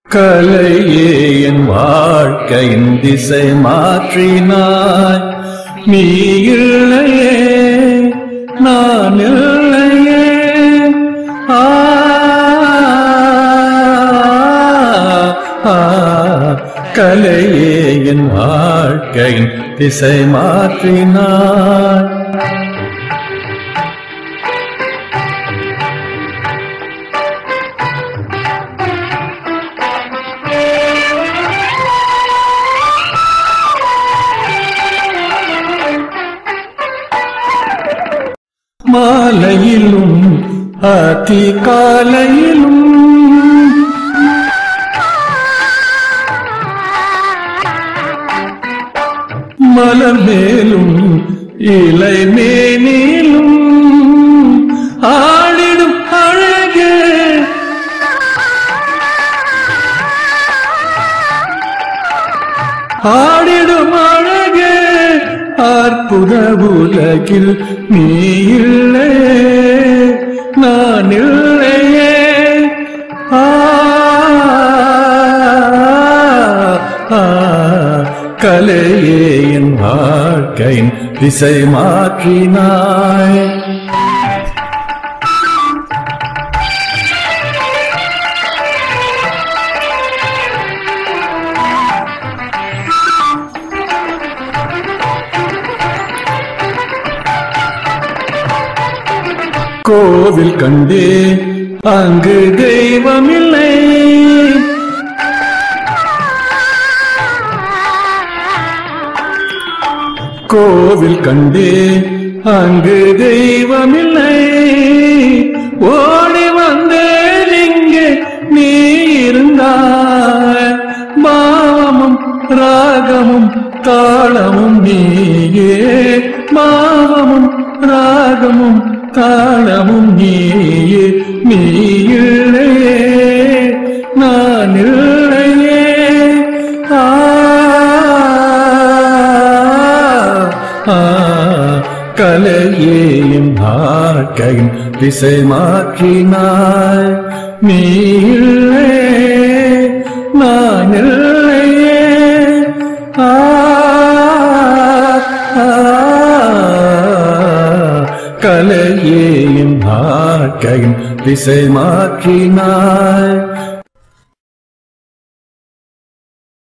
கலையே என் வாழ்க்கையின் திசை மாற்றினாய் நீ இல்லையே நான் இல்லையே ஆ, ஆ, கலையே என் வாழ்க்கையின் திசை மாற்றினாய் மாலையிலும் அதிகாலையிலும் மலர் மேலும் இலை மேனிலும் ஆடிடும் அழகே ஆடிடும் அழகே அற்புத உலகில் நீ இல்லை நான் இல்லையே ஆ, ஆ, கலையே என் வாழ்க்கையின் திசை மாற்றினாய் கோவில் கண்டே அங்கு தெய்வமில்லை கோவில் கண்டே அங்கு தெய்வமில்லை ஓடி வந்தேன் இங்கே நீ இருந்தாய் பாவமும் ராகமும் தாளமும் நீயே பாவமும் ராகமும் தாளமும் நீயே நீ இல்லையே நான் இல்லையே ஆ ஆ, கலையே என் வாழ்க்கையின் திசை மாற்றினாய் நீ இல்லையே நான் இல்லையே ஆ, ஆ, கலையே என் வாழ்க்கையின் திசை மாற்றினாய்